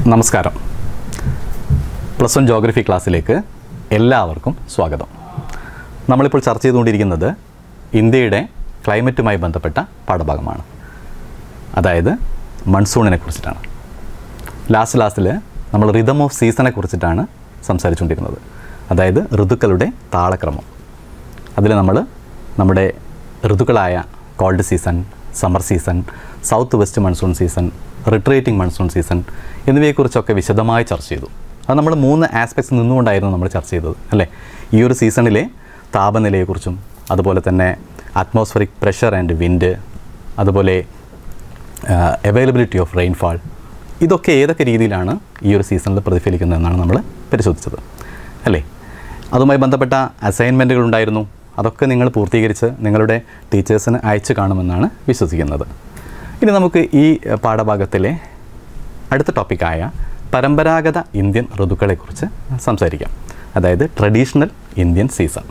നമസ്കാരം plus one geography ക്ലാസ്സിലേക്ക് എല്ലാവർക്കും സ്വാഗതം നമ്മളിപ്പോൾ ചർച്ച ചെയ്തുകൊണ്ടിരിക്കുന്നത് ഇന്ത്യയുടെ ക്ലൈമറ്റുമായി ബന്ധപ്പെട്ട പാഠഭാഗമാണ് അതായത് മൺസൂണിനെ കുറിച്ചിട്ടാണ് ലാസ്റ്റ് ലാസ്റ്റിൽ നമ്മൾ റിതം ഓഫ് സീസണെ കുറിച്ചിട്ടാണ് സംസാരിച്ചുകൊണ്ടിരുന്നത് അതായത് ഋതുക്കളുടെ താളക്രമം അതിൽ നമ്മൾ നമ്മുടെ ഋതുക്കളായ cold season summer season south west monsoon season retreating monsoon season എന്നിവയെക്കുറിച്ചൊക്കെ വിശദമായി ചർച്ച ചെയ്തു അത് നമ്മൾ മൂന്ന് ആസ്പെക്ട്സ് നിന്നുകൊണ്ടായിരുന്നു നമ്മൾ ചർച്ച ചെയ്തത് അല്ലേ ഈ ഒരു സീസണിലെ താപനിലയെക്കുറിച്ചും അതുപോലെ തന്നെ അറ്റ്മോസ്ഫറിക് പ്രഷർ ആൻഡ് വിൻഡ് അതുപോലെ അവൈലബിലിറ്റി ഓഫ് റെയിൻഫാൾ ഇതൊക്കെ ഏതൊക്കെ രീതിയിലാണ് ഈ ഒരു സീസണിൽ പ്രതിഫലിക്കുന്നതെന്നാണ് നമ്മൾ പരിശോധിച്ചത് അല്ലേ അതുമായി ബന്ധപ്പെട്ട അസൈൻമെൻറ്റുകൾ ഉണ്ടായിരുന്നു അതൊക്കെ നിങ്ങൾ പൂർത്തീകരിച്ച് നിങ്ങളുടെ ടീച്ചേഴ്സിന് അയച്ചു കാണുമെന്നാണ് വിശ്വസിക്കുന്നത് ഇനി നമുക്ക് ഈ പാഠഭാഗത്തിലെ അടുത്ത ടോപ്പിക്കായ പരമ്പരാഗത ഇന്ത്യൻ ഋതുക്കളെക്കുറിച്ച് സംസാരിക്കാം അതായത് ട്രഡീഷണൽ ഇന്ത്യൻ സീസൺ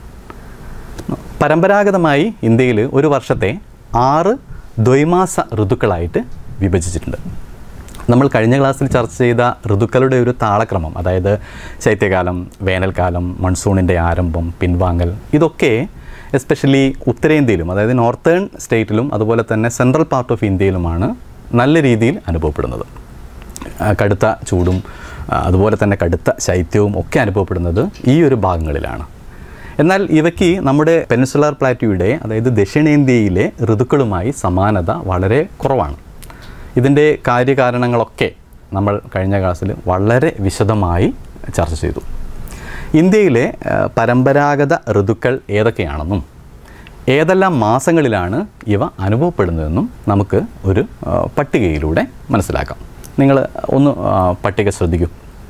പരമ്പരാഗതമായി ഇന്ത്യയിൽ ഒരു വർഷത്തെ ആറ് ദ്വൈമാസ ഋതുക്കളായിട്ട് വിഭജിച്ചിട്ടുണ്ട് നമ്മൾ കഴിഞ്ഞ ക്ലാസ്സിൽ ചർച്ച ചെയ്ത ഋതുക്കളുടെ ഒരു താളക്രമം അതായത് ശൈത്യകാലം വേനൽക്കാലം മൺസൂണിൻ്റെ ആരംഭം പിൻവാങ്ങൽ ഇതൊക്കെ എസ്പെഷ്യലി ഉത്തരേന്ത്യയിലും അതായത് നോർത്തേൺ സ്റ്റേറ്റിലും അതുപോലെ തന്നെ സെൻട്രൽ പാർട്ട് ഓഫ് ഇന്ത്യയിലുമാണ് നല്ല രീതിയിൽ അനുഭവപ്പെടുന്നത് ആ, കടുത്ത ചൂടും ആ, അതുപോലെ തന്നെ കടുത്ത ശൈത്യവും ഒക്കെ അനുഭവപ്പെടുന്നത് ഈ ഒരു ഭാഗങ്ങളിലാണ് എന്നാൽ ഇവയ്ക്ക് നമ്മുടെ പെനിസുലാർ പ്ലാറ്റ്യൂയുടെ അതായത് ദക്ഷിണേന്ത്യയിലെ ഋതുക്കളുമായി സമാനത വളരെ കുറവാണ് ഇതിൻ്റെ കാര്യകാരണങ്ങളൊക്കെ നമ്മൾ കഴിഞ്ഞ ക്ലാസ്സിൽ വളരെ വിശദമായി ചർച്ച ചെയ്തു ഇന്ത്യയിലെ ആ, പരമ്പരാഗത ഋതുക്കൾ ഏതൊക്കെയാണെന്നും ഏതെല്ലാം മാസങ്ങളിലാണ് ഇവ അനുഭവപ്പെടുന്നതെന്നും നമുക്ക് ഒരു ആ, പട്ടികയിലൂടെ മനസ്സിലാക്കാം നിങ്ങൾ ഒന്ന് ആ, പട്ടിക ശ്രദ്ധിക്കൂ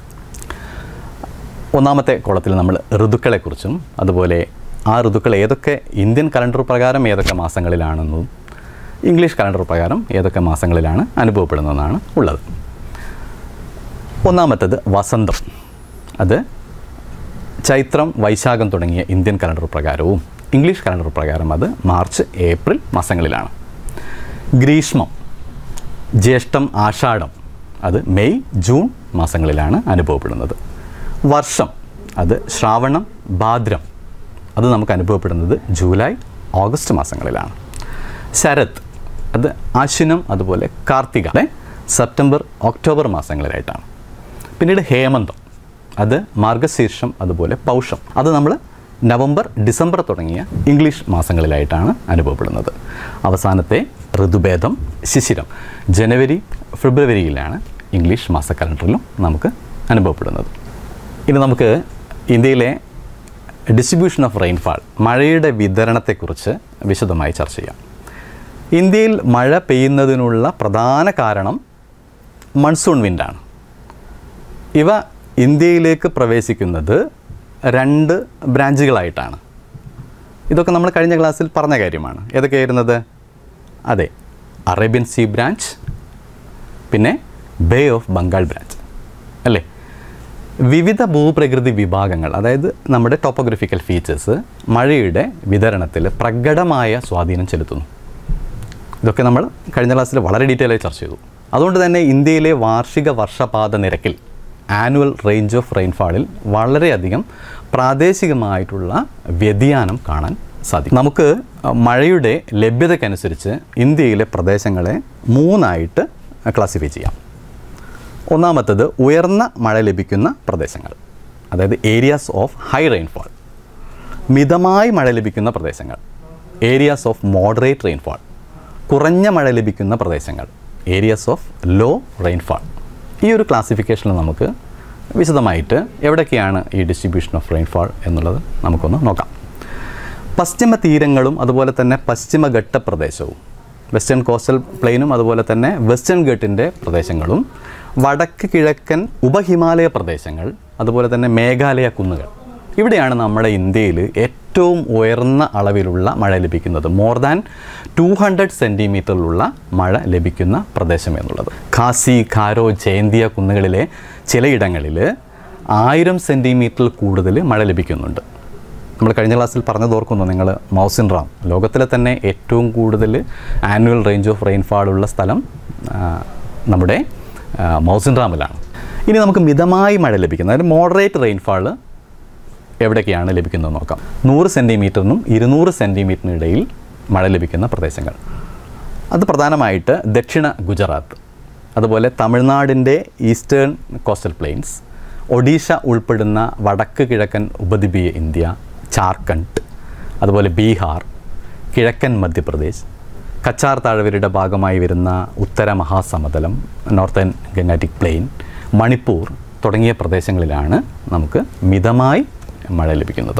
ഒന്നാമത്തെ കോളത്തിൽ നമ്മൾ ഋതുക്കളെക്കുറിച്ചും അതുപോലെ ആ ഋതുക്കൾ ഏതൊക്കെ ഇന്ത്യൻ കലണ്ടർ പ്രകാരം ഏതൊക്കെ മാസങ്ങളിലാണെന്നും ഇംഗ്ലീഷ് കലണ്ടർ പ്രകാരം ഏതൊക്കെ മാസങ്ങളിലാണ് അനുഭവപ്പെടുന്നതെന്നാണ് ഉള്ളത് ഒന്നാമത്തേത് വസന്തം അത് ചൈത്രം വൈശാഖം തുടങ്ങിയ ഇന്ത്യൻ കലണ്ടർ പ്രകാരവും ഇംഗ്ലീഷ് കലണ്ടർ പ്രകാരം അത് മാർച്ച് ഏപ്രിൽ മാസങ്ങളിലാണ് ഗ്രീഷ്മം ജ്യേഷ്ഠം ആഷാഢം അത് മെയ് ജൂൺ മാസങ്ങളിലാണ് അനുഭവപ്പെടുന്നത് വർഷം അത് ശ്രാവണം ഭാദ്രം അത് നമുക്ക് അനുഭവപ്പെടുന്നത് ജൂലൈ ഓഗസ്റ്റ് മാസങ്ങളിലാണ് ശരത് അത് അശ്വിനം അതുപോലെ കാർത്തിക അല്ലെ സെപ്റ്റംബർ ഒക്ടോബർ മാസങ്ങളിലായിട്ടാണ് പിന്നീട് ഹേമന്തം അത് മാർഗശീർഷം അതുപോലെ പൗഷം അത് നമ്മൾ നവംബർ ഡിസംബർ തുടങ്ങിയ ഇംഗ്ലീഷ് മാസങ്ങളിലായിട്ടാണ് അനുഭവപ്പെടുന്നത് അവസാനത്തെ ഋതുഭേദം ശിശിരം ജനുവരി ഫെബ്രുവരിയിലാണ് ഇംഗ്ലീഷ് മാസ കലണ്ടറിലും നമുക്ക് അനുഭവപ്പെടുന്നത് ഇനി നമുക്ക് ഇന്ത്യയിലെ ഡിസ്ട്രിബ്യൂഷൻ ഓഫ് റെയിൻഫാൾ മഴയുടെ വിതരണത്തെക്കുറിച്ച് വിശദമായി ചർച്ച ചെയ്യാം ഇന്ത്യയിൽ മഴ പെയ്യുന്നതിനുള്ള പ്രധാന കാരണം മൺസൂൺ വിൻഡാണ് ഇവ ഇന്ത്യയിലേക്ക് പ്രവേശിക്കുന്നത് രണ്ട് ബ്രാഞ്ചുകളായിട്ടാണ് ഇതൊക്കെ നമ്മൾ കഴിഞ്ഞ ക്ലാസ്സിൽ പറഞ്ഞ കാര്യമാണ് ഏതൊക്കെയായിരുന്നത് അതെ അറേബ്യൻ സീ ബ്രാഞ്ച് പിന്നെ ബേ ഓഫ് ബംഗാൾ ബ്രാഞ്ച് അല്ലേ വിവിധ ഭൂപ്രകൃതി വിഭാഗങ്ങൾ അതായത് നമ്മുടെ ടോപ്പോഗ്രഫിക്കൽ ഫീച്ചേഴ്സ് മഴയുടെ വിതരണത്തിൽ പ്രകടമായ സ്വാധീനം ചെലുത്തുന്നു ഇതൊക്കെ നമ്മൾ കഴിഞ്ഞ ക്ലാസ്സിൽ വളരെ ഡീറ്റെയിൽ ആയി ചർച്ച ചെയ്തു അതുകൊണ്ട് തന്നെ ഇന്ത്യയിലെ വാർഷിക വർഷപാത നിരക്കിൽ ആനുവൽ റേഞ്ച് ഓഫ് റെയിൻഫാളിൽ വളരെയധികം പ്രാദേശികമായിട്ടുള്ള വ്യതിയാനം കാണാൻ സാധിക്കും നമുക്ക് മഴയുടെ ലഭ്യതയ്ക്കനുസരിച്ച് ഇന്ത്യയിലെ പ്രദേശങ്ങളെ മൂന്നായിട്ട് ക്ലാസിഫൈ ചെയ്യാം ഒന്നാമത്തത് ഉയർന്ന മഴ ലഭിക്കുന്ന പ്രദേശങ്ങൾ അതായത് ഏരിയാസ് ഓഫ് ഹൈ റെയിൻഫാൾ മിതമായി മഴ ലഭിക്കുന്ന പ്രദേശങ്ങൾ ഏരിയാസ് ഓഫ് മോഡറേറ്റ് റെയിൻഫാൾ കുറഞ്ഞ മഴ ലഭിക്കുന്ന പ്രദേശങ്ങൾ ഏരിയാസ് ഓഫ് ലോ റെയിൻഫാൾ ഈ ഒരു ക്ലാസിഫിക്കേഷനിൽ നമുക്ക് വിശദമായിട്ട് എവിടൊക്കെയാണ് ഈ ഡിസ്ട്രിബ്യൂഷൻ ഓഫ് റെയിൻഫാൾ എന്നുള്ളത് നമുക്കൊന്ന് നോക്കാം പശ്ചിമ തീരങ്ങളും അതുപോലെ തന്നെ പശ്ചിമഘട്ട പ്രദേശവും വെസ്റ്റേൺ കോസ്റ്റൽ പ്ലെയിനും അതുപോലെ തന്നെ വെസ്റ്റേൺ ഘട്ടിൻ്റെ പ്രദേശങ്ങളും വടക്ക് കിഴക്കൻ ഉപഹിമാലയ പ്രദേശങ്ങൾ അതുപോലെ തന്നെ മേഘാലയ കുന്നുകൾ ഇവിടെയാണ് നമ്മുടെ ഇന്ത്യയിൽ ഏറ്റവും ഉയർന്ന അളവിലുള്ള മഴ ലഭിക്കുന്നത് മോർ ദാൻ ടു ഹൺഡ്രഡ് സെൻറ്റിമീറ്ററിലുള്ള മഴ ലഭിക്കുന്ന പ്രദേശം എന്നുള്ളത് ഖാസി ഖാരോ ജയന്തിയ കുന്നുകളിലെ ചിലയിടങ്ങളിൽ ആയിരം സെൻറ്റിമീറ്ററിൽ കൂടുതൽ മഴ ലഭിക്കുന്നുണ്ട് നമ്മൾ കഴിഞ്ഞ ക്ലാസ്സിൽ പറഞ്ഞത് ഓർക്കുന്നു നിങ്ങൾ മൗസിൻ റാം ലോകത്തിലെ തന്നെ ഏറ്റവും കൂടുതൽ ആനുവൽ റേഞ്ച് ഓഫ് റെയിൻഫാൾ ഉള്ള സ്ഥലം ആ, നമ്മുടെ ആ, മൗസിൻ റാമിലാണ് ഇനി നമുക്ക് മിതമായി മഴ ലഭിക്കുന്ന അതായത് മോഡറേറ്റ് റെയിൻഫാൾ എവിടേക്കാണ് ലഭിക്കുന്നത് നോക്കാം നൂറ് സെൻറ്റിമീറ്ററിനും ഇരുന്നൂറ് സെൻറ്റിമീറ്ററിനും ഇടയിൽ മഴ ലഭിക്കുന്ന പ്രദേശങ്ങൾ അത് പ്രധാനമായിട്ട് ദക്ഷിണ ഗുജറാത്ത് അതുപോലെ തമിഴ്നാടിൻ്റെ ഈസ്റ്റേൺ കോസ്റ്റൽ പ്ലെയിൻസ് ഒഡീഷ ഉൾപ്പെടുന്ന വടക്ക് കിഴക്കൻ ഉപദ്വീപീയ ഇന്ത്യ ജാർഖണ്ഡ് അതുപോലെ ബീഹാർ കിഴക്കൻ മധ്യപ്രദേശ് കച്ചാർ താഴ്വരയുടെ ഭാഗമായി വരുന്ന ഉത്തര മഹാസമതലം നോർത്തേൺ ഗംഗാറ്റിക് പ്ലെയിൻ മണിപ്പൂർ തുടങ്ങിയ പ്രദേശങ്ങളിലാണ് നമുക്ക് മിതമായി മഴ ലഭിക്കുന്നത്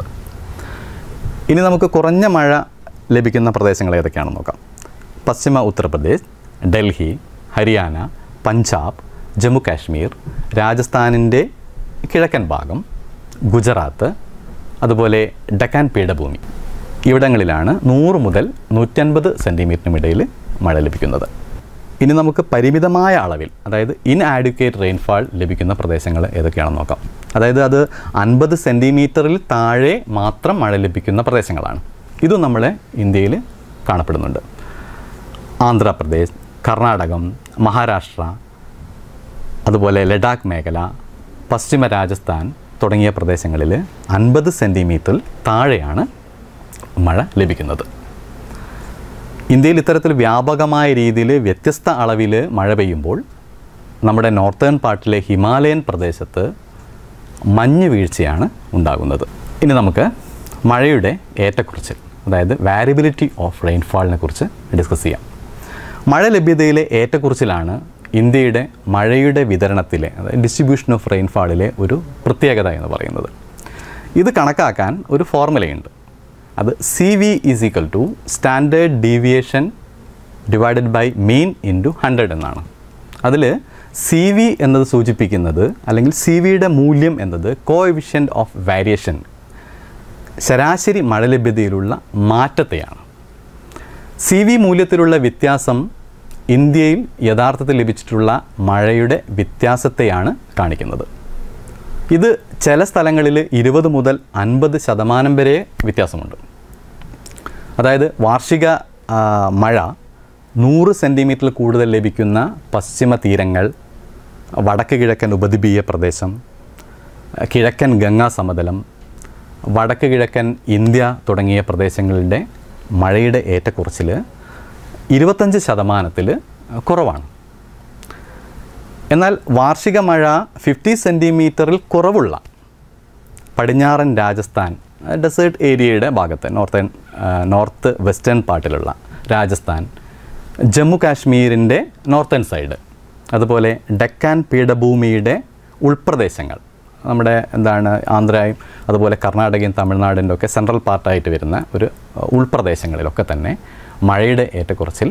ഇനി നമുക്ക് കുറഞ്ഞ മഴ ലഭിക്കുന്ന പ്രദേശങ്ങൾ ഏതൊക്കെയാണെന്ന് നോക്കാം പശ്ചിമ ഉത്തർപ്രദേശ് ഡൽഹി ഹരിയാന പഞ്ചാബ് ജമ്മു കാശ്മീർ രാജസ്ഥാനിൻ്റെ കിഴക്കൻ ഭാഗം ഗുജറാത്ത് അതുപോലെ ഡക്കാൻ പീഠഭൂമി ഇവിടങ്ങളിലാണ് നൂറ് മുതൽ നൂറ്റൻപത് സെൻറ്റിമീറ്ററിനും ഇടയിൽ മഴ ലഭിക്കുന്നത് ഇനി നമുക്ക് പരിമിതമായ അളവിൽ അതായത് ഇൻആഡ്വക്കേറ്റ് റെയിൻഫാൾ ലഭിക്കുന്ന പ്രദേശങ്ങൾ ഏതൊക്കെയാണെന്ന് നോക്കാം അതായത് അത് അൻപത് സെൻറ്റിമീറ്ററിൽ താഴെ മാത്രം മഴ ലഭിക്കുന്ന പ്രദേശങ്ങളാണ് ഇതും നമ്മളെ ഇന്ത്യയിൽ കാണപ്പെടുന്നുണ്ട് ആന്ധ്രാപ്രദേശ് കർണാടകം മഹാരാഷ്ട്ര അതുപോലെ ലഡാക്ക് മേഖല പശ്ചിമ രാജസ്ഥാൻ തുടങ്ങിയ പ്രദേശങ്ങളിൽ അൻപത് സെൻറ്റിമീറ്ററിൽ താഴെയാണ് മഴ ലഭിക്കുന്നത് ഇന്ത്യയിൽ ഇത്തരത്തിൽ വ്യാപകമായ രീതിയിൽ വ്യത്യസ്ത അളവിൽ മഴ പെയ്യുമ്പോൾ നമ്മുടെ നോർത്തേൺ പാർട്ടിലെ ഹിമാലയൻ പ്രദേശത്ത് മഞ്ഞ് വീഴ്ചയാണ് ഉണ്ടാകുന്നത് ഇനി നമുക്ക് മഴയുടെ ഏറ്റക്കുറച്ചിൽ അതായത് വാരിബിലിറ്റി ഓഫ് റെയിൻഫാളിനെ കുറിച്ച് ഡിസ്കസ് ചെയ്യാം മഴ ലഭ്യതയിലെ ഏറ്റക്കുറച്ചിലാണ് ഇന്ത്യയുടെ മഴയുടെ വിതരണത്തിലെ അതായത് ഡിസ്ട്രിബ്യൂഷൻ ഓഫ് റെയിൻഫാളിലെ ഒരു പ്രത്യേകത എന്ന് പറയുന്നത് ഇത് കണക്കാക്കാൻ ഒരു ഫോർമുലയുണ്ട് അത് C V is equal to standard deviation divided by mean into hundred എന്നാണ് അതിൽ സി വി എന്നത് സൂചിപ്പിക്കുന്നത് അല്ലെങ്കിൽ സി വിയുടെ മൂല്യം എന്നത് കോഎഫിഷ്യൻ്റ് ഓഫ് വാരിയേഷൻ ശരാശരി മഴ ലഭ്യതയിലുള്ള മാറ്റത്തെയാണ് സി വി മൂല്യത്തിലുള്ള വ്യത്യാസം ഇന്ത്യയിൽ യഥാർത്ഥത്തിൽ ലഭിച്ചിട്ടുള്ള മഴയുടെ വ്യത്യാസത്തെയാണ് കാണിക്കുന്നത് ഇത് ചില സ്ഥലങ്ങളിൽ ഇരുപത് മുതൽ അൻപത് ശതമാനം വരെ വ്യത്യാസമുണ്ട് അതായത് വാർഷിക ആ, മഴ നൂറ് സെൻറ്റിമീറ്ററിൽ കൂടുതൽ ലഭിക്കുന്ന പശ്ചിമ തീരങ്ങൾ വടക്ക് കിഴക്കൻ ഉപദ്വീപീയ പ്രദേശം കിഴക്കൻ ഗംഗാ സമതലം വടക്ക് കിഴക്കൻ ഇന്ത്യ തുടങ്ങിയ പ്രദേശങ്ങളുടെ മഴയുടെ ഏറ്റക്കുറച്ചിൽ ഇരുപത്തഞ്ച് ശതമാനത്തിൽ കുറവാണ് എന്നാൽ വാർഷിക മഴ ഫിഫ്റ്റി സെൻറ്റിമീറ്ററിൽ കുറവുള്ള പടിഞ്ഞാറൻ രാജസ്ഥാൻ ഡെസേർട്ട് ഏരിയയുടെ ഭാഗത്ത് നോർത്തേൺ നോർത്ത് വെസ്റ്റേൺ പാർട്ടിലുള്ള രാജസ്ഥാൻ ജമ്മു കാശ്മീരിൻ്റെ നോർത്തേൺ സൈഡ് അതുപോലെ ഡെക്കാൻ പീഠഭൂമിയുടെ ഉൾപ്രദേശങ്ങൾ നമ്മുടെ എന്താണ് ആന്ധ്രയും അതുപോലെ കർണാടകയും തമിഴ്നാടിൻ്റെ ഒക്കെ സെൻട്രൽ പാർട്ടായിട്ട് വരുന്ന ഒരു അഹ്, ഉൾപ്രദേശങ്ങളിലൊക്കെ തന്നെ മഴയുടെ ഏറ്റക്കുറച്ചിൽ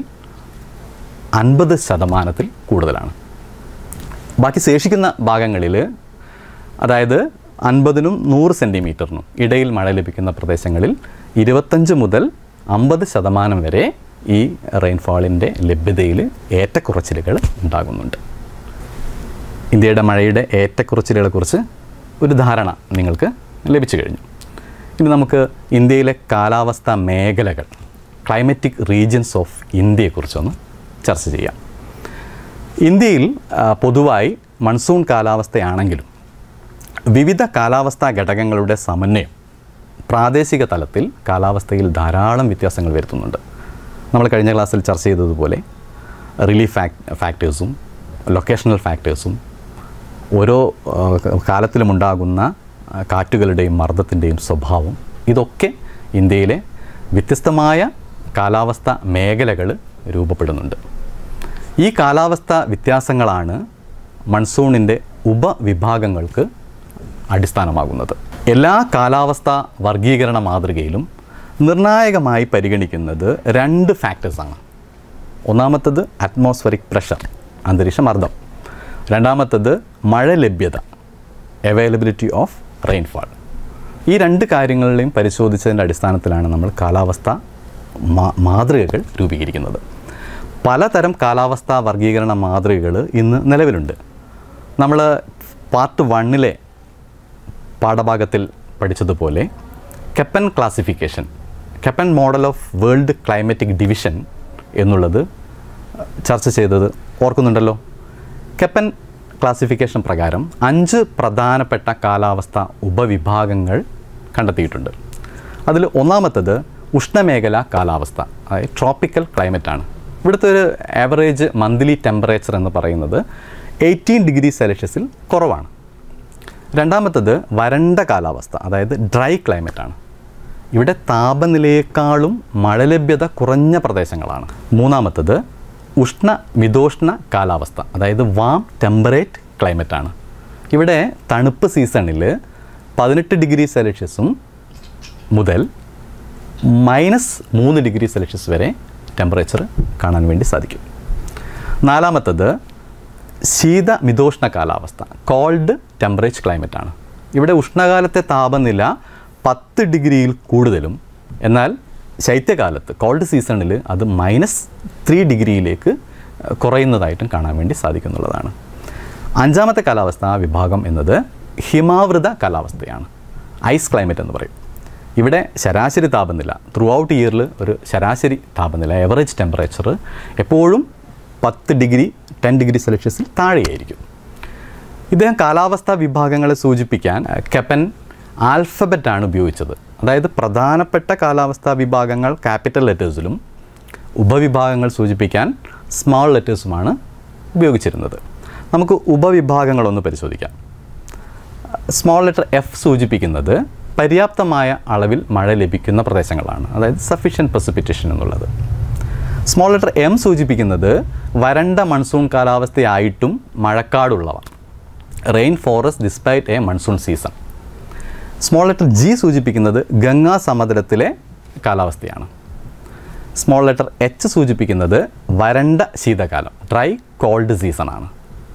അൻപത് ശതമാനത്തിൽ കൂടുതലാണ് ബാക്കി ശേഷിക്കുന്ന ഭാഗങ്ങളിൽ അതായത് അൻപതിനും നൂറ് സെൻറ്റിമീറ്ററിനും ഇടയിൽ മഴ ലഭിക്കുന്ന പ്രദേശങ്ങളിൽ ഇരുപത്തഞ്ച് മുതൽ അമ്പത് ശതമാനം വരെ ഈ റെയിൻഫാളിൻ്റെ ലഭ്യതയിൽ ഏറ്റക്കുറച്ചിലുകൾ ഉണ്ടാകുന്നുണ്ട് ഇന്ത്യയുടെ മഴയുടെ ഏറ്റക്കുറച്ചിലുകളെക്കുറിച്ച് ഒരു ധാരണ നിങ്ങൾക്ക് ലഭിച്ചു കഴിഞ്ഞു ഇനി നമുക്ക് ഇന്ത്യയിലെ കാലാവസ്ഥാ മേഖലകൾ ക്ലൈമറ്റിക് റീജിയൻസ് ഓഫ് ഇന്ത്യയെക്കുറിച്ചൊന്ന് ചർച്ച ചെയ്യാം ഇന്ത്യയിൽ ആ, പൊതുവായി മൺസൂൺ കാലാവസ്ഥയാണെങ്കിലും വിവിധ കാലാവസ്ഥാ ഘടകങ്ങളുടെ സമന്വയം പ്രാദേശിക തലത്തിൽ കാലാവസ്ഥയിൽ ധാരാളം വ്യത്യാസങ്ങൾ വരുത്തുന്നുണ്ട് നമ്മൾ കഴിഞ്ഞ ക്ലാസ്സിൽ ചർച്ച ചെയ്തതുപോലെ റിലീഫ് ഫാക് ഫാക്ടേഴ്സും ലൊക്കേഷണൽ ഫാക്ടേഴ്സും ഓരോ ആ, കാലത്തിലുമുണ്ടാകുന്ന ആ, കാറ്റുകളുടെയും മർദ്ദത്തിൻ്റെയും സ്വഭാവം ഇതൊക്കെ ഇന്ത്യയിലെ വ്യത്യസ്തമായ കാലാവസ്ഥ മേഖലകൾ രൂപപ്പെടുന്നുണ്ട് ഈ കാലാവസ്ഥ വ്യത്യാസങ്ങളാണ് മൺസൂണിൻ്റെ ഉപവിഭാഗങ്ങൾക്ക് അടിസ്ഥാനമാകുന്നത് എല്ലാ കാലാവസ്ഥാ വർഗീകരണ മാതൃകയിലും നിർണായകമായി പരിഗണിക്കുന്നത് രണ്ട് ഫാക്ടേഴ്സാണ് ഒന്നാമത്തത് അറ്റ്മോസ്ഫറിക് പ്രഷർ അന്തരീക്ഷ മർദ്ദം രണ്ടാമത്തത് മഴ ലഭ്യത അവൈലബിലിറ്റി ഓഫ് റെയിൻഫാൾ ഈ രണ്ട് കാര്യങ്ങളിലെയും പരിശോധിച്ചതിൻ്റെ അടിസ്ഥാനത്തിലാണ് നമ്മൾ കാലാവസ്ഥ മാ- മാതൃകകൾ രൂപീകരിക്കുന്നത് പലതരം കാലാവസ്ഥാ വർഗീകരണ മാതൃകകൾ ഇന്ന് നിലവിലുണ്ട് നമ്മൾ പാർട്ട് വണ്ണിലെ പാഠഭാഗത്തിൽ പഠിച്ചതുപോലെ Koeppen classification Koeppen model of world climatic division എന്നുള്ളത് ചർച്ച ചെയ്തത് ഓർക്കുന്നുണ്ടല്ലോ കെപ്പൻ ക്ലാസിഫിക്കേഷൻ പ്രകാരം അഞ്ച് പ്രധാനപ്പെട്ട കാലാവസ്ഥ ഉപവിഭാഗങ്ങൾ കണ്ടെത്തിയിട്ടുണ്ട് അതിൽ ഒന്നാമത്തത് ഉഷ്ണമേഖല കാലാവസ്ഥ അതായത് ട്രോപ്പിക്കൽ ക്ലൈമറ്റ് ആണ് ഇവിടുത്തെ ഒരു ആവറേജ് മന്ത്ലി ടെമ്പറേച്ചർ എന്ന് പറയുന്നത് എയ്റ്റീൻ ഡിഗ്രി സെൽഷ്യസിൽ കുറവാണ് രണ്ടാമത്തത് വരണ്ട കാലാവസ്ഥ അതായത് ഡ്രൈ ക്ലൈമറ്റ് ആണ് ഇവിടെ താപനിലയേക്കാളും മഴ ലഭ്യത കുറഞ്ഞ പ്രദേശങ്ങളാണ് മൂന്നാമത്തത് ഉഷ്ണ മിതോഷ്ണ കാലാവസ്ഥ അതായത് വാം ടെമ്പറേറ്റ് ക്ലൈമറ്റ് ആണ് ഇവിടെ തണുപ്പ് സീസണിൽ പതിനെട്ട് ഡിഗ്രി സെൽഷ്യസും മുതൽ മൈനസ് മൂന്ന് ഡിഗ്രി സെൽഷ്യസ് വരെ ടെമ്പറേച്ചർ കാണാൻ വേണ്ടി സാധിക്കും നാലാമത്തത് ശീത മിതോഷ്ണ കാലാവസ്ഥ കോൾഡ് ടെമ്പറേച്ചർ ക്ലൈമറ്റ് ആണ് ഇവിടെ ഉഷ്ണകാലത്തെ താപനില പത്ത് ഡിഗ്രിയിൽ കൂടുതലും എന്നാൽ ശൈത്യകാലത്ത് കോൾഡ് സീസണിൽ അത് മൈനസ് ത്രീ ഡിഗ്രിയിലേക്ക് കുറയുന്നതായിട്ടും കാണാൻ വേണ്ടി സാധിക്കുന്നുള്ളതാണ് അഞ്ചാമത്തെ കാലാവസ്ഥ വിഭാഗം എന്നത് ഹിമാവൃത കാലാവസ്ഥയാണ് ഐസ് ക്ലൈമറ്റ് എന്ന് പറയും ഇവിടെ ശരാശരി താപനില ത്രൂ ഔട്ട് ഇയറിൽ ഒരു ശരാശരി താപനില എവറേജ് ടെമ്പറേച്ചർ എപ്പോഴും പത്ത് ഡിഗ്രി ടെൻ ഡിഗ്രി സെൽഷ്യസിൽ താഴെയായിരിക്കും ഇദ്ദേഹം കാലാവസ്ഥാ വിഭാഗങ്ങളെ സൂചിപ്പിക്കാൻ കെപ്പൻ ആൽഫബറ്റാണ് ഉപയോഗിച്ചത് അതായത് പ്രധാനപ്പെട്ട കാലാവസ്ഥാ വിഭാഗങ്ങൾ ക്യാപിറ്റൽ ലെറ്റേഴ്സിലും ഉപവിഭാഗങ്ങൾ സൂചിപ്പിക്കാൻ സ്മാൾ ലെറ്റേഴ്സുമാണ് ഉപയോഗിച്ചിരുന്നത് നമുക്ക് ഉപവിഭാഗങ്ങളൊന്ന് പരിശോധിക്കാം സ്മോൾ ലെറ്റർ എഫ് സൂചിപ്പിക്കുന്നത് പര്യാപ്തമായ അളവിൽ മഴ ലഭിക്കുന്ന പ്രദേശങ്ങളാണ് അതായത് സഫീഷ്യൻറ്റ് പ്രസിപ്പിറ്റേഷൻ എന്നുള്ളത് സ്മോൾ ലെറ്റർ എം സൂചിപ്പിക്കുന്നത് വരണ്ട മൺസൂൺ കാലാവസ്ഥയായിട്ടും മഴക്കാടുള്ളവ rain forest despite a monsoon season small letter g സൂചിപ്പിക്കുന്നത് ഗംഗാ സമതലത്തിലെ കാലാവസ്ഥയാണ് സ്മോൾ ലെറ്റർ എച്ച് സൂചിപ്പിക്കുന്നത് വരണ്ട ശീതകാലം ഡ്രൈ കോൾഡ് സീസണാണ്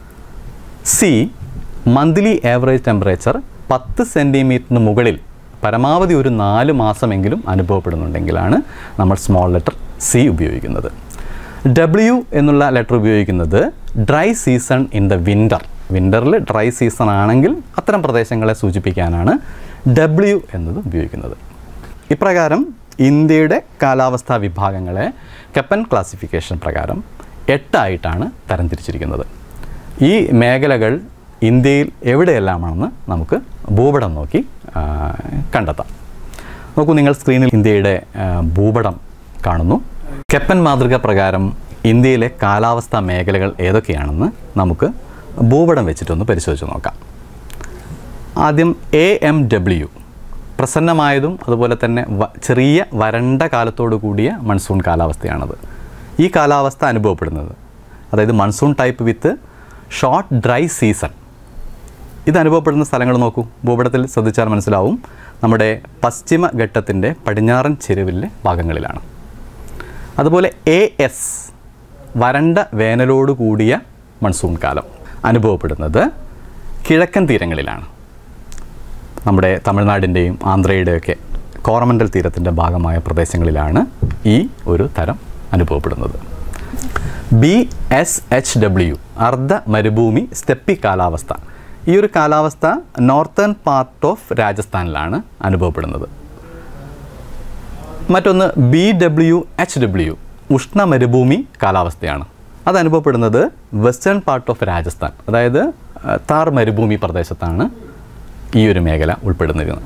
സി മന്ത്ലി ആവറേജ് ടെമ്പറേച്ചർ പത്ത് സെൻറ്റിമീറ്ററിന് മുകളിൽ പരമാവധി ഒരു നാല് മാസമെങ്കിലും അനുഭവപ്പെടുന്നുണ്ടെങ്കിലാണ് നമ്മൾ സ്മോൾ ലെറ്റർ സി ഉപയോഗിക്കുന്നത് ഡബ്ല്യു എന്നുള്ള ലെറ്റർ ഉപയോഗിക്കുന്നത് dry season in the winter വിൻ്ററിൽ ഡ്രൈ സീസൺ ആണെങ്കിൽ അത്തരം പ്രദേശങ്ങളെ സൂചിപ്പിക്കാനാണ് ഡബ്ല്യു എന്നത് ഉപയോഗിക്കുന്നത് ഇപ്രകാരം ഇന്ത്യയുടെ കാലാവസ്ഥാ വിഭാഗങ്ങളെ കെപ്പൻ ക്ലാസിഫിക്കേഷൻ പ്രകാരം എട്ടായിട്ടാണ് തരംതിരിച്ചിരിക്കുന്നത് ഈ മേഖലകൾ ഇന്ത്യയിൽ എവിടെയെല്ലാമാണെന്ന് നമുക്ക് ഭൂപടം നോക്കി ആ, കണ്ടെത്താം നോക്കൂ നിങ്ങൾ സ്ക്രീനിൽ ഇന്ത്യയുടെ ആ, ഭൂപടം കാണുന്നു കെപ്പൻ മാതൃക പ്രകാരം ഇന്ത്യയിലെ കാലാവസ്ഥാ മേഖലകൾ ഏതൊക്കെയാണെന്ന് നമുക്ക് ഭൂപടം വെച്ചിട്ടൊന്ന് പരിശോധിച്ച് നോക്കാം ആദ്യം എ എം ഡബ്ല്യു പ്രസന്നമായതും അതുപോലെ തന്നെ വ- ചെറിയ വരണ്ട കാലത്തോടു കൂടിയ മൺസൂൺ കാലാവസ്ഥയാണത് ഈ കാലാവസ്ഥ അനുഭവപ്പെടുന്നത് അതായത് monsoon type with short dry season ഇത് അനുഭവപ്പെടുന്ന സ്ഥലങ്ങൾ നോക്കൂ ഭൂപടത്തിൽ ശ്രദ്ധിച്ചാൽ മനസ്സിലാവും നമ്മുടെ പശ്ചിമ ഘട്ടത്തിൻ്റെ പടിഞ്ഞാറൻ ചെരുവിലെ ഭാഗങ്ങളിലാണ് അതുപോലെ എ എസ് വരണ്ട വേനലോട് കൂടിയ മൺസൂൺ കാലം അനുഭവപ്പെടുന്നത് കിഴക്കൻ തീരങ്ങളിലാണ് നമ്മുടെ തമിഴ്നാടിൻ്റെയും ആന്ധ്രയുടെയൊക്കെ കോറമണ്ടൽ തീരത്തിൻ്റെ ഭാഗമായ പ്രദേശങ്ങളിലാണ് ഈ ഒരു തരം അനുഭവപ്പെടുന്നത് ബി എസ് എച്ച് ഡബ്ല്യു അർദ്ധ മരുഭൂമി സ്റ്റെപ്പി കാലാവസ്ഥ ഈ ഒരു കാലാവസ്ഥ നോർത്തേൺ പാർട്ട് ഓഫ് രാജസ്ഥാനിലാണ് അനുഭവപ്പെടുന്നത് മറ്റൊന്ന് ബി ഡബ്ല്യു എച്ച് ഡബ്ല്യു ഉഷ്ണ മരുഭൂമി കാലാവസ്ഥയാണ് അത് അനുഭവപ്പെടുന്നത് വെസ്റ്റേൺ പാർട്ട് ഓഫ് രാജസ്ഥാൻ അതായത് ആ, താർ മരുഭൂമി പ്രദേശത്താണ് ഈ ഒരു മേഖല ഉൾപ്പെടുന്നത്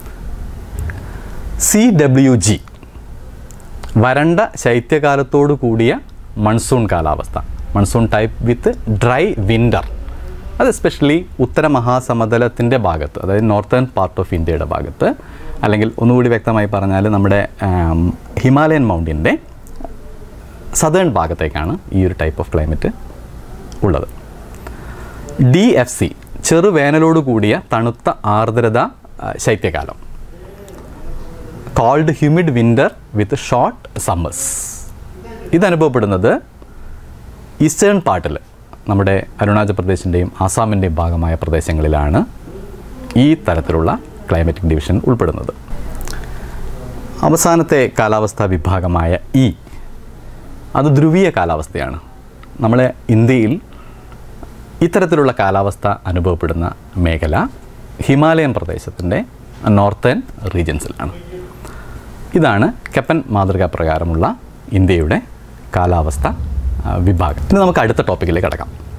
സി ഡബ്ല്യു ജി വരണ്ട ശൈത്യകാലത്തോടു കൂടിയ മൺസൂൺ കാലാവസ്ഥ monsoon type with dry winter അത് എസ്പെഷ്യലി ഉത്തര മഹാസമതലത്തിൻ്റെ ഭാഗത്ത് അതായത് നോർത്തേൺ പാർട്ട് ഓഫ് ഇന്ത്യയുടെ ഭാഗത്ത് അല്ലെങ്കിൽ ഒന്നുകൂടി വ്യക്തമായി പറഞ്ഞാൽ നമ്മുടെ ആം, ഹിമാലയൻ മൗണ്ടിൻ്റെ സദേൺ ഭാഗത്തേക്കാണ് ഈ ഒരു ടൈപ്പ് ഓഫ് ക്ലൈമറ്റ് ഉള്ളത് ഡി എഫ് സി ചെറുവേനലോട് കൂടിയ തണുത്ത ആർദ്രത ആ, ശൈത്യകാലം cold humid winter with short summers ഇതനുഭവപ്പെടുന്നത് ഈസ്റ്റേൺ പാർട്ടിൽ നമ്മുടെ അരുണാചൽ പ്രദേശിൻ്റെയും ആസാമിൻ്റെയും ഭാഗമായ പ്രദേശങ്ങളിലാണ് ഈ തരത്തിലുള്ള ക്ലൈമറ്റിക് ഡിവിഷൻ ഉൾപ്പെടുന്നത് അവസാനത്തെ കാലാവസ്ഥാ വിഭാഗമായ ഇ അത് ധ്രുവീയ കാലാവസ്ഥയാണ് നമ്മളെ ഇന്ത്യയിൽ ഇത്തരത്തിലുള്ള കാലാവസ്ഥ അനുഭവപ്പെടുന്ന മേഖല ഹിമാലയൻ പ്രദേശത്തിൻ്റെ നോർത്തേൺ റീജിയൻസിലാണ് ഇതാണ് കെപ്പൻ മാതൃകാ പ്രകാരമുള്ള ഇന്ത്യയുടെ കാലാവസ്ഥ ആ, വിഭാഗം ഇനി നമുക്ക് അടുത്ത ടോപ്പിക്കിലേക്ക് കടക്കാം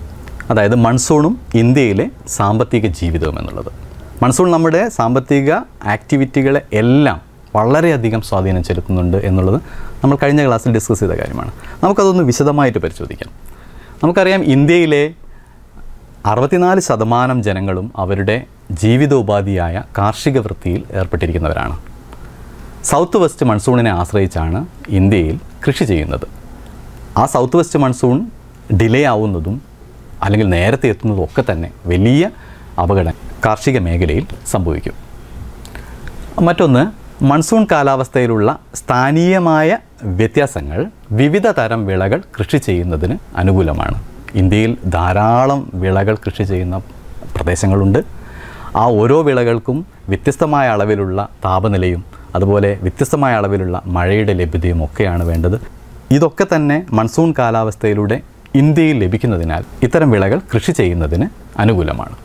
അതായത് മൺസൂണും ഇന്ത്യയിലെ സാമ്പത്തിക ജീവിതവും എന്നുള്ളത് മൺസൂൺ നമ്മുടെ സാമ്പത്തിക ആക്ടിവിറ്റികളെ എല്ലാം വളരെയധികം സ്വാധീനം ചെലുത്തുന്നുണ്ട് എന്നുള്ളത് നമ്മൾ കഴിഞ്ഞ ക്ലാസ്സിൽ ഡിസ്കസ് ചെയ്ത കാര്യമാണ് നമുക്കതൊന്ന് വിശദമായിട്ട് പരിശോധിക്കാം നമുക്കറിയാം ഇന്ത്യയിലെ അറുപത്തിനാല് ശതമാനം ജനങ്ങളും അവരുടെ ജീവിതോപാധിയായ കാർഷിക വൃത്തിയിൽ ഏർപ്പെട്ടിരിക്കുന്നവരാണ് സൗത്ത് വെസ്റ്റ് മൺസൂണിനെ ആശ്രയിച്ചാണ് ഇന്ത്യയിൽ കൃഷി ചെയ്യുന്നത് ആ സൗത്ത് വെസ്റ്റ് മൺസൂൺ ഡിലേ ആവുന്നതും അല്ലെങ്കിൽ നേരത്തെ എത്തുന്നതും ഒക്കെ തന്നെ വലിയ അപകടം കാർഷിക മേഖലയിൽ സംഭവിക്കും മറ്റൊന്ന് മൺസൂൺ കാലാവസ്ഥയിലുള്ള സ്ഥാനീയമായ വ്യത്യാസങ്ങൾ വിവിധ തരം വിളകൾ കൃഷി ചെയ്യുന്നതിന് അനുകൂലമാണ് ഇന്ത്യയിൽ ധാരാളം വിളകൾ കൃഷി ചെയ്യുന്ന പ്രദേശങ്ങളുണ്ട് ആ ഓരോ വിളകൾക്കും വ്യത്യസ്തമായ അളവിലുള്ള താപനിലയും അതുപോലെ വ്യത്യസ്തമായ അളവിലുള്ള മഴയുടെ ലഭ്യതയും ഒക്കെയാണ് വേണ്ടത് ഇതൊക്കെ തന്നെ മൺസൂൺ കാലാവസ്ഥയിലൂടെ ഇന്ത്യയിൽ ലഭിക്കുന്നതിനാൽ ഇത്തരം വിളകൾ കൃഷി ചെയ്യുന്നതിന് അനുകൂലമാണ്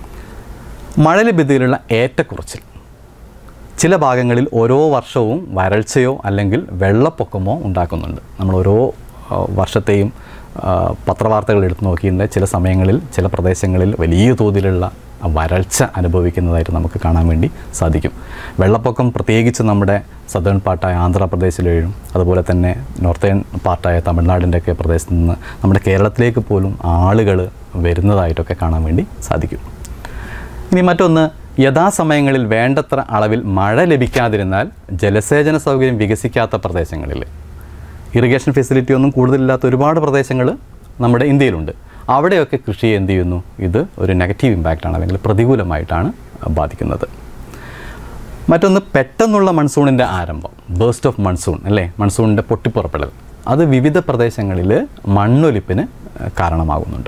മഴ ലഭ്യതയിലുള്ള ഏറ്റക്കുറച്ചിൽ ചില ഭാഗങ്ങളിൽ ഓരോ വർഷവും വരൾച്ചയോ അല്ലെങ്കിൽ വെള്ളപ്പൊക്കമോ ഉണ്ടാക്കുന്നുണ്ട് നമ്മൾ ഓരോ ആ, വർഷത്തെയും ആ, പത്രവാർത്തകൾ എടുത്തു നോക്കിയിട്ടുണ്ടെങ്കിൽ ചില സമയങ്ങളിൽ ചില പ്രദേശങ്ങളിൽ വലിയ തോതിലുള്ള വരൾച്ച അനുഭവിക്കുന്നതായിട്ട് നമുക്ക് കാണാൻ വേണ്ടി സാധിക്കും വെള്ളപ്പൊക്കം പ്രത്യേകിച്ച് നമ്മുടെ സദേൺ പാർട്ടായ ആന്ധ്രാപ്രദേശിലെയും അതുപോലെ തന്നെ നോർത്തേൺ പാർട്ടായ തമിഴ്നാടിൻ്റെയൊക്കെ പ്രദേശത്ത് നിന്ന് നമ്മുടെ കേരളത്തിലേക്ക് പോലും ആളുകൾ വരുന്നതായിട്ടൊക്കെ കാണാൻ വേണ്ടി സാധിക്കും ഇനി മറ്റൊന്ന് യഥാസമയങ്ങളിൽ വേണ്ടത്ര അളവിൽ മഴ ലഭിക്കാതിരുന്നാൽ ജലസേചന സൗകര്യം വികസിക്കാത്ത പ്രദേശങ്ങളിൽ ഇറിഗേഷൻ ഫെസിലിറ്റി ഒന്നും കൂടുതലില്ലാത്ത ഒരുപാട് പ്രദേശങ്ങൾ നമ്മുടെ ഇന്ത്യയിലുണ്ട് അവിടെയൊക്കെ കൃഷിയെ എന്ത് ചെയ്യുന്നു ഇത് ഒരു നെഗറ്റീവ് ഇമ്പാക്റ്റാണ് അല്ലെങ്കിൽ പ്രതികൂലമായിട്ടാണ് ബാധിക്കുന്നത് മറ്റൊന്ന് പെട്ടെന്നുള്ള മൺസൂണിൻ്റെ ആരംഭം ബേസ്റ്റ് ഓഫ് മൺസൂൺ അല്ലേ മൺസൂണിൻ്റെ പൊട്ടിപ്പുറപ്പെടൽ അത് വിവിധ പ്രദേശങ്ങളിൽ മണ്ണൊലിപ്പിന് കാരണമാകുന്നുണ്ട്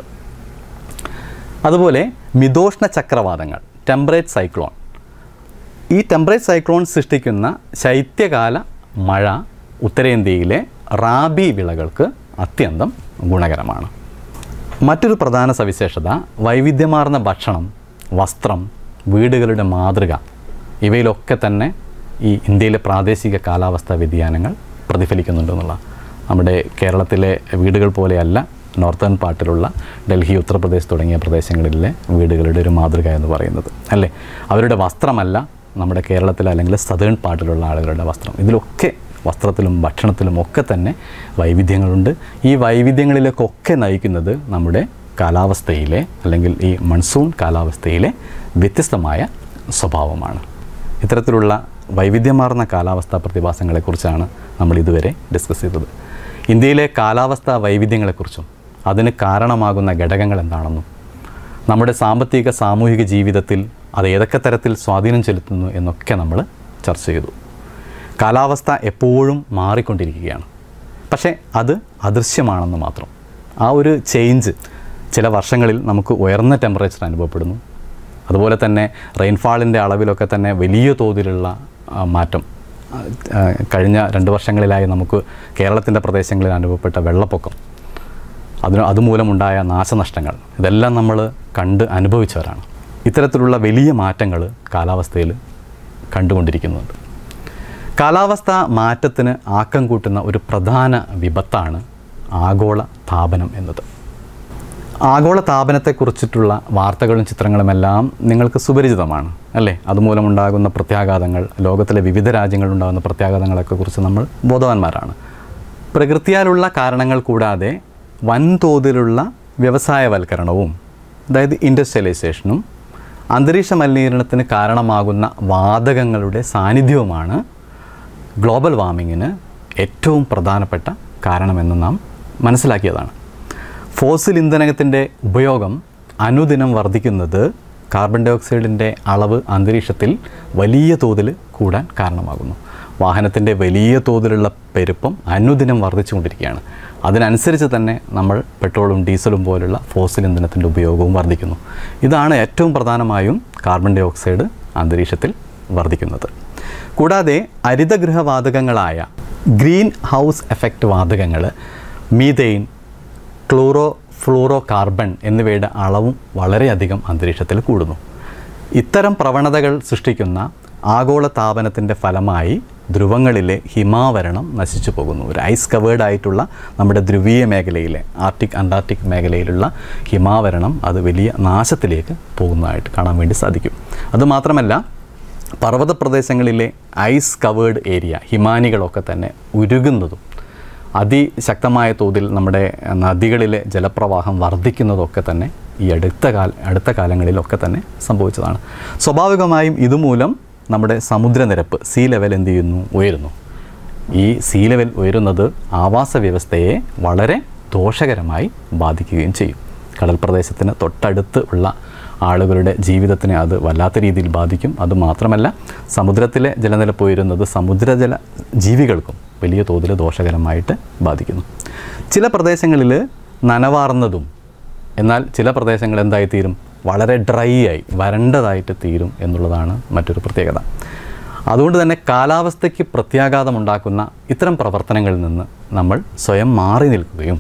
അതുപോലെ മിതോഷ്ണ ചക്രവാതങ്ങൾ ടെമ്പറേറ്റ് സൈക്ലോൺ ഈ ടെമ്പറേറ്റ് സൈക്ലോൺ സൃഷ്ടിക്കുന്ന ശൈത്യകാല മഴ ഉത്തരേന്ത്യയിലെ റാബി വിളകൾക്ക് അത്യന്തം ഗുണകരമാണ് മറ്റൊരു പ്രധാന സവിശേഷത വൈവിധ്യമാർന്ന ഭക്ഷണം വസ്ത്രം വീടുകളുടെ മാതൃക ഇവയിലൊക്കെ തന്നെ ഈ ഇന്ത്യയിലെ പ്രാദേശിക കാലാവസ്ഥാ വ്യതിയാനങ്ങൾ പ്രതിഫലിക്കുന്നുണ്ട് എന്നുള്ള നമ്മുടെ കേരളത്തിലെ വീടുകൾ പോലെയല്ല നോർത്തേൺ പാർട്ടിലുള്ള ഡൽഹി ഉത്തർപ്രദേശ് തുടങ്ങിയ പ്രദേശങ്ങളിലെ വീടുകളുടെ ഒരു മാതൃക എന്ന് പറയുന്നത് അല്ലേ അവരുടെ വസ്ത്രമല്ല നമ്മുടെ കേരളത്തിലെ അല്ലെങ്കിൽ സതേൺ പാർട്ടിലുള്ള ആളുകളുടെ വസ്ത്രം ഇതിലൊക്കെ വസ്ത്രത്തിലും ഭക്ഷണത്തിലും ഒക്കെ തന്നെ വൈവിധ്യങ്ങളുണ്ട് ഈ വൈവിധ്യങ്ങളിലേക്കൊക്കെ നയിക്കുന്നത് നമ്മുടെ കാലാവസ്ഥയിലെ അല്ലെങ്കിൽ ഈ മൺസൂൺ കാലാവസ്ഥയിലെ വ്യത്യസ്തമായ സ്വഭാവമാണ് ഇത്തരത്തിലുള്ള വൈവിധ്യമാർന്ന കാലാവസ്ഥാ പ്രതിഭാസങ്ങളെക്കുറിച്ചാണ് നമ്മൾ ഇതുവരെ ഡിസ്കസ് ചെയ്തത് ഇന്ത്യയിലെ കാലാവസ്ഥാ വൈവിധ്യങ്ങളെക്കുറിച്ചും അതിന് കാരണമാകുന്ന ഘടകങ്ങൾ എന്താണെന്നും നമ്മുടെ സാമ്പത്തിക സാമൂഹിക ജീവിതത്തിൽ അത് ഏതൊക്കെ തരത്തിൽ സ്വാധീനം ചെലുത്തുന്നു എന്നൊക്കെ നമ്മൾ ചർച്ച ചെയ്തു കാലാവസ്ഥ എപ്പോഴും മാറിക്കൊണ്ടിരിക്കുകയാണ് പക്ഷേ അത് അദൃശ്യമാണെന്ന് മാത്രം ആ ഒരു ചേഞ്ച് ചില വർഷങ്ങളിൽ നമുക്ക് ഉയർന്ന ടെമ്പറേച്ചർ അനുഭവപ്പെടുന്നു അതുപോലെ തന്നെ റെയിൻഫാളിൻ്റെ അളവിലൊക്കെ തന്നെ വലിയ തോതിലുള്ള ആ, മാറ്റം ആ, ആ, കഴിഞ്ഞ രണ്ട് വർഷങ്ങളിലായി നമുക്ക് കേരളത്തിൻ്റെ പ്രദേശങ്ങളിൽ അനുഭവപ്പെട്ട വെള്ളപ്പൊക്കം അതിന് അതുമൂലമുണ്ടായ നാശനഷ്ടങ്ങൾ ഇതെല്ലാം നമ്മൾ കണ്ട് അനുഭവിച്ചവരാണ് ഇത്തരത്തിലുള്ള വലിയ മാറ്റങ്ങൾ കാലാവസ്ഥയിൽ കണ്ടുകൊണ്ടിരിക്കുന്നുണ്ട് കാലാവസ്ഥ മാറ്റത്തിന് ആക്കം കൂട്ടുന്ന ഒരു പ്രധാന വിപത്താണ് ആഗോള താപനം എന്നത് ആഗോള താപനത്തെക്കുറിച്ചിട്ടുള്ള വാർത്തകളും ചിത്രങ്ങളുമെല്ലാം നിങ്ങൾക്ക് സുപരിചിതമാണ് അല്ലേ അതുമൂലമുണ്ടാകുന്ന പ്രത്യാഘാതങ്ങൾ ലോകത്തിലെ വിവിധ രാജ്യങ്ങളിലുണ്ടാകുന്ന പ്രത്യാഘാതങ്ങളൊക്കെ കുറിച്ച് നമ്മൾ ബോധവാന്മാരാണ് പ്രകൃതിയാലുള്ള കാരണങ്ങൾ കൂടാതെ വൻതോതിലുള്ള വ്യവസായവൽക്കരണവും അതായത് ഇൻഡസ്ട്രിയലൈസേഷനും അന്തരീക്ഷ മലിനീകരണത്തിന് കാരണമാകുന്ന വാതകങ്ങളുടെ സാന്നിധ്യവുമാണ് ഗ്ലോബൽ വാർമിങ്ങിന് ഏറ്റവും പ്രധാനപ്പെട്ട കാരണമെന്ന് നാം മനസ്സിലാക്കിയതാണ് ഫോസിൽ ഇന്ധനത്തിൻ്റെ ഉപയോഗം അനുദിനം വർദ്ധിക്കുന്നത് കാർബൺ ഡൈ ഓക്സൈഡിൻ്റെ അളവ് അന്തരീക്ഷത്തിൽ വലിയ തോതിൽ കൂടാൻ കാരണമാകുന്നു വാഹനത്തിൻ്റെ വലിയ തോതിലുള്ള പെരുപ്പം അനുദിനം വർദ്ധിച്ചുകൊണ്ടിരിക്കുകയാണ് അതിനനുസരിച്ച് തന്നെ നമ്മൾ പെട്രോളും ഡീസലും പോലുള്ള ഫോസിൽ ഇന്ധനത്തിൻ്റെ ഉപയോഗവും വർദ്ധിക്കുന്നു ഇതാണ് ഏറ്റവും പ്രധാനമായും കാർബൺ ഡൈ ഓക്സൈഡ് അന്തരീക്ഷത്തിൽ വർദ്ധിക്കുന്നത് കൂടാതെ ഹരിതഗൃഹവാതകങ്ങളായ ഗ്രീൻ ഹൗസ് എഫക്റ്റ് വാതകങ്ങൾ മീതെയിൻ ക്ലോറോ ഫ്ലൂറോ കാർബൺ എന്നിവയുടെ അളവും വളരെയധികം അന്തരീക്ഷത്തിൽ കൂടുന്നു ഇത്തരം പ്രവണതകൾ സൃഷ്ടിക്കുന്ന ആഗോള താപനത്തിൻ്റെ ഫലമായി ധ്രുവങ്ങളിലെ ഹിമാവരണം നശിച്ചു പോകുന്നു ഒരു ഐസ് കവേർഡ് ആയിട്ടുള്ള നമ്മുടെ ധ്രുവീയ മേഖലയിലെ ആർട്ടിക് അന്റാർട്ടിക് മേഖലയിലുള്ള ഹിമാവരണം അത് വലിയ നാശത്തിലേക്ക് പോകുന്നതായിട്ട് കാണാൻ വേണ്ടി സാധിക്കും അതുമാത്രമല്ല പർവ്വത പ്രദേശങ്ങളിലെ ഐസ് കവേർഡ് ഏരിയ ഹിമാനികളൊക്കെ തന്നെ ഉരുകുന്നതും അതിശക്തമായ തോതിൽ നമ്മുടെ നദികളിലെ ജലപ്രവാഹം വർദ്ധിക്കുന്നതൊക്കെ തന്നെ ഈ അടുത്ത കാല അടുത്ത കാലങ്ങളിലൊക്കെ തന്നെ സംഭവിച്ചതാണ് സ്വാഭാവികമായും ഇതുമൂലം നമ്മുടെ സമുദ്രനിരപ്പ് സീ ലെവൽ എന്ത് ചെയ്യുന്നു ഉയരുന്നു ഈ സീ ലെവൽ ഉയരുന്നത് ആവാസ വ്യവസ്ഥയെ വളരെ ദോഷകരമായി ബാധിക്കുകയും ചെയ്യും കടൽ പ്രദേശത്തിന് തൊട്ടടുത്ത് ഉള്ള ആളുകളുടെ ജീവിതത്തിനെ അത് വല്ലാത്ത രീതിയിൽ ബാധിക്കും അതുമാത്രമല്ല സമുദ്രത്തിലെ ജലനിരപ്പ് ഉയരുന്നത് സമുദ്രജല ജീവികൾക്കും വലിയ തോതിൽ ദോഷകരമായിട്ട് ബാധിക്കുന്നു ചില പ്രദേശങ്ങളിൽ നനവാർന്നതും എന്നാൽ ചില പ്രദേശങ്ങൾ എന്തായിത്തീരും വളരെ ഡ്രൈ ആയി വരണ്ടതായിട്ട് തീരും എന്നുള്ളതാണ് മറ്റൊരു പ്രത്യേകത അതുകൊണ്ട് തന്നെ കാലാവസ്ഥയ്ക്ക് പ്രത്യാഘാതമുണ്ടാക്കുന്ന ഇത്തരം പ്രവർത്തനങ്ങളിൽ നിന്ന് നമ്മൾ സ്വയം മാറി നിൽക്കുകയും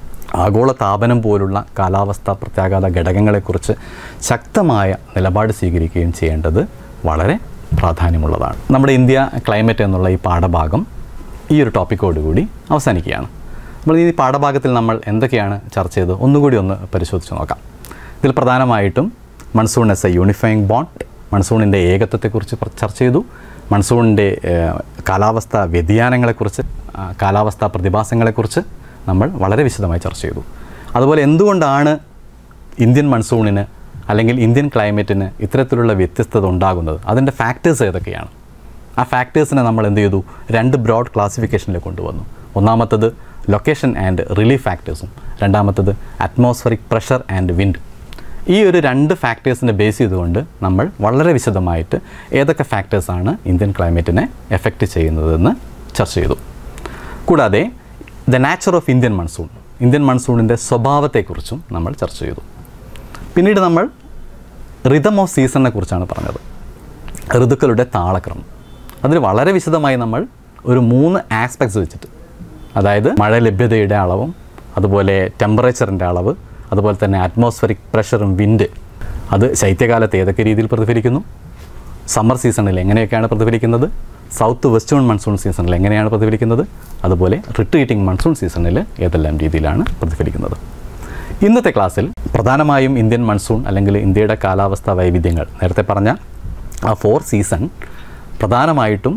ആഗോള താപനം പോലുള്ള കാലാവസ്ഥാ പ്രത്യാഘാത ഘടകങ്ങളെക്കുറിച്ച് ശക്തമായ നിലപാട് സ്വീകരിക്കുകയും ചെയ്യേണ്ടത് വളരെ പ്രാധാന്യമുള്ളതാണ് നമ്മുടെ ഇന്ത്യ ക്ലൈമറ്റ് എന്നുള്ള ഈ പാഠഭാഗം ഈ ഒരു ടോപ്പിക്കോടുകൂടി അവസാനിക്കുകയാണ് നമ്മൾ ഈ പാഠഭാഗത്തിൽ നമ്മൾ എന്തൊക്കെയാണ് ചർച്ച ചെയ്തത് ഒന്നുകൂടി ഒന്ന് പരിശോധിച്ച് നോക്കാം ഇതിൽ പ്രധാനമായിട്ടും monsoon as a unifying bond മൺസൂണിൻ്റെ ഏകത്വത്തെക്കുറിച്ച് പ്ര- ചർച്ച ചെയ്തു മൺസൂണിൻ്റെ ഏഹ്, കാലാവസ്ഥാ വ്യതിയാനങ്ങളെക്കുറിച്ച് ആ, കാലാവസ്ഥാ പ്രതിഭാസങ്ങളെക്കുറിച്ച് നമ്മൾ വളരെ വിശദമായി ചർച്ച ചെയ്തു അതുപോലെ എന്തുകൊണ്ടാണ് ഇന്ത്യൻ മൺസൂണിന് അല്ലെങ്കിൽ ഇന്ത്യൻ ക്ലൈമറ്റിന് ഇത്തരത്തിലുള്ള വ്യത്യസ്തത ഉണ്ടാകുന്നത് അതിൻ്റെ ഫാക്ടേഴ്സ് ഏതൊക്കെയാണ് ആ ഫാക്ടേഴ്സിനെ നമ്മൾ എന്ത് ചെയ്തു രണ്ട് ബ്രോഡ് ക്ലാസിഫിക്കേഷനിൽ കൊണ്ടുവന്നു ഒന്നാമത്തത് ലൊക്കേഷൻ ആൻഡ് റിലീഫ് ഫാക്ടേഴ്സും രണ്ടാമത്തത് അറ്റ്മോസ്ഫറിക് പ്രഷർ ആൻഡ് വിൻഡ് ഈ ഒരു രണ്ട് ഫാക്ടേഴ്സിനെ ബേസ് ചെയ്തുകൊണ്ട് നമ്മൾ വളരെ വിശദമായിട്ട് ഏതൊക്കെ ഫാക്ടേഴ്സാണ് ഇന്ത്യൻ ക്ലൈമറ്റിനെ എഫക്റ്റ് ചെയ്യുന്നതെന്ന് ചർച്ച ചെയ്തു കൂടാതെ the nature of Indian monsoon Indian മൺസൂണിൻ്റെ സ്വഭാവത്തെക്കുറിച്ചും നമ്മൾ ചർച്ച ചെയ്തു പിന്നീട് നമ്മൾ റിതം ഓഫ് സീസണിനെ കുറിച്ചാണ് പറഞ്ഞത് ഋതുക്കളുടെ താളക്രമം അതിൽ വളരെ വിശദമായി നമ്മൾ ഒരു മൂന്ന് ആസ്പെക്ട്സ് വെച്ചിട്ട് അതായത് മഴ ലഭ്യതയുടെ അളവും അതുപോലെ ടെമ്പറേച്ചറിൻ്റെ അളവ് അതുപോലെ തന്നെ അറ്റ്മോസ്ഫറിക് പ്രഷറും വിൻഡ് അത് ശൈത്യകാലത്ത് ഏതൊക്കെ രീതിയിൽ പ്രതിഫലിക്കുന്നു സമ്മർ സീസണിൽ എങ്ങനെയൊക്കെയാണ് പ്രതിഫലിക്കുന്നത് സൗത്ത് വെസ്റ്റേൺ മൺസൂൺ സീസണിൽ എങ്ങനെയാണ് പ്രതിഫലിക്കുന്നത് അതുപോലെ റിട്രീറ്റിംഗ് മൺസൂൺ സീസണിൽ ഏതെല്ലാം രീതിയിലാണ് പ്രതിഫലിക്കുന്നത് ഇന്നത്തെ ക്ലാസ്സിൽ പ്രധാനമായും ഇന്ത്യൻ മൺസൂൺ അല്ലെങ്കിൽ ഇന്ത്യയുടെ കാലാവസ്ഥാ വൈവിധ്യങ്ങൾ നേരത്തെ പറഞ്ഞ ആ ഫോർ സീസൺ പ്രധാനമായിട്ടും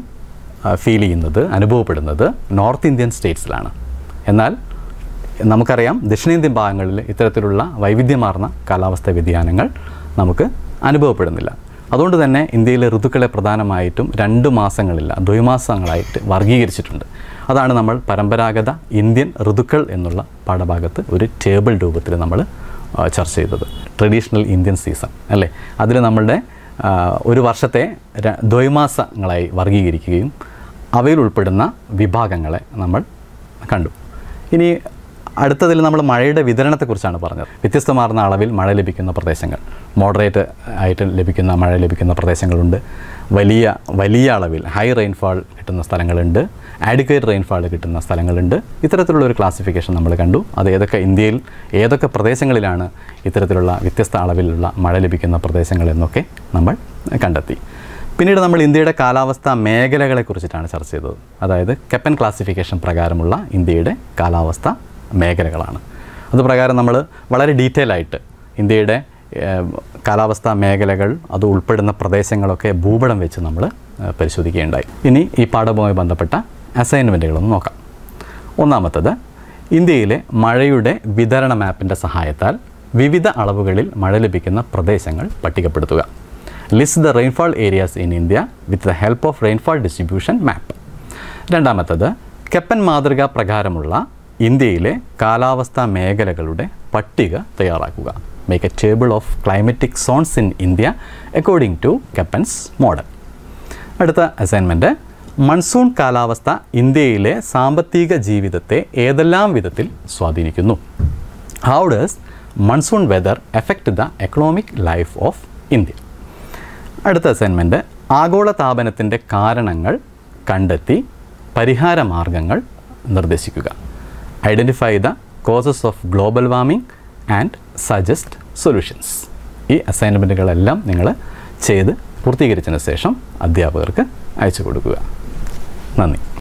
ഫീൽ ചെയ്യുന്നത് അനുഭവപ്പെടുന്നത് നോർത്ത് ഇന്ത്യൻ സ്റ്റേറ്റ്സിലാണ് എന്നാൽ നമുക്കറിയാം ദക്ഷിണേന്ത്യൻ ഭാഗങ്ങളിൽ ഇത്തരത്തിലുള്ള വൈവിധ്യമാർന്ന കാലാവസ്ഥാ വ്യതിയാനങ്ങൾ നമുക്ക് അനുഭവപ്പെടുന്നില്ല അതുകൊണ്ട് തന്നെ ഇന്ത്യയിലെ ഋതുക്കളെ പ്രധാനമായിട്ടും രണ്ട് മാസങ്ങളില്ല ദ്വൈമാസങ്ങളായിട്ട് വർഗീകരിച്ചിട്ടുണ്ട് അതാണ് നമ്മൾ പരമ്പരാഗത ഇന്ത്യൻ ഋതുക്കൾ എന്നുള്ള പാഠഭാഗത്ത് ഒരു ടേബിൾ രൂപത്തിൽ നമ്മൾ ആ, ചർച്ച ചെയ്തത് ട്രഡീഷണൽ ഇന്ത്യൻ സീസൺ അല്ലേ അതിൽ നമ്മളുടെ ആ, ഒരു വർഷത്തെ ര- ദ്വൈമാസങ്ങളായി വർഗീകരിക്കുകയും അവയിൽ ഉൾപ്പെടുന്ന വിഭാഗങ്ങളെ നമ്മൾ കണ്ടു ഇനി അടുത്തതിൽ നമ്മൾ മഴയുടെ വിതരണത്തെക്കുറിച്ചാണ് പറഞ്ഞത് വ്യത്യസ്തമാർന്ന അളവിൽ മഴ ലഭിക്കുന്ന പ്രദേശങ്ങൾ മോഡറേറ്റ് ആയിട്ട് ലഭിക്കുന്ന മഴ ലഭിക്കുന്ന പ്രദേശങ്ങളുണ്ട് വലിയ വലിയ അളവിൽ ഹൈ റെയിൻഫാൾ കിട്ടുന്ന സ്ഥലങ്ങളുണ്ട് ആഡിക്വേറ്റ് റെയിൻഫാൾ കിട്ടുന്ന സ്ഥലങ്ങളുണ്ട് ഇത്തരത്തിലുള്ള ഒരു ക്ലാസിഫിക്കേഷൻ നമ്മൾ കണ്ടു അത് ഏതൊക്കെ ഇന്ത്യയിൽ ഏതൊക്കെ പ്രദേശങ്ങളിലാണ് ഇത്തരത്തിലുള്ള വ്യത്യസ്ത അളവിലുള്ള മഴ ലഭിക്കുന്ന പ്രദേശങ്ങൾ എന്നൊക്കെ നമ്മൾ കണ്ടെത്തി പിന്നീട് നമ്മൾ ഇന്ത്യയുടെ കാലാവസ്ഥാ മേഖലകളെ കുറിച്ചിട്ടാണ് ചർച്ച ചെയ്തത് അതായത് കെപ്പൻ ക്ലാസിഫിക്കേഷൻ പ്രകാരമുള്ള ഇന്ത്യയുടെ കാലാവസ്ഥ മേഖലകളാണ് അതുപ്രകാരം നമ്മൾ വളരെ ഡീറ്റെയിൽ ആയിട്ട് ഇന്ത്യയുടെ ഏഹ്, കാലാവസ്ഥാ മേഖലകൾ അത് ഉൾപ്പെടുന്ന പ്രദേശങ്ങളൊക്കെ ഭൂപടം വെച്ച് നമ്മൾ ഏഹ്, പരിശോധിക്കുകയുണ്ടായി ഇനി ഈ പാഠവുമായി ബന്ധപ്പെട്ട അസൈൻമെൻറ്റുകളൊന്ന് നോക്കാം ഒന്നാമത്തത് ഇന്ത്യയിലെ മഴയുടെ വിതരണ മാപ്പിൻ്റെ സഹായത്താൽ വിവിധ അളവുകളിൽ മഴ ലഭിക്കുന്ന പ്രദേശങ്ങൾ പട്ടികപ്പെടുത്തുക list the rainfall areas in India with the help of rainfall distribution map രണ്ടാമത്തത് കെപ്പൻ മാതൃക പ്രകാരമുള്ള ഇന്ത്യയിലെ കാലാവസ്ഥാ മേഖലകളുടെ പട്ടിക തയ്യാറാക്കുക make a table of climatic zones in India according to Koeppen's model അടുത്ത അസൈൻമെൻറ്റ് മൺസൂൺ കാലാവസ്ഥ ഇന്ത്യയിലെ സാമ്പത്തിക ജീവിതത്തെ ഏതെല്ലാം വിധത്തിൽ സ്വാധീനിക്കുന്നു how does monsoon weather affect the economic life of India അടുത്ത അസൈൻമെൻറ്റ് ആഗോള താപനത്തിൻ്റെ കാരണങ്ങൾ കണ്ടെത്തി പരിഹാര മാർഗങ്ങൾ നിർദ്ദേശിക്കുക identify the causes of global warming and suggest solutions ഈ അസൈൻമെൻറ്റുകളെല്ലാം നിങ്ങൾ ചെയ്ത് പൂർത്തീകരിച്ചതിന് ശേഷം അധ്യാപകർക്ക് അയച്ചു കൊടുക്കുക നന്ദി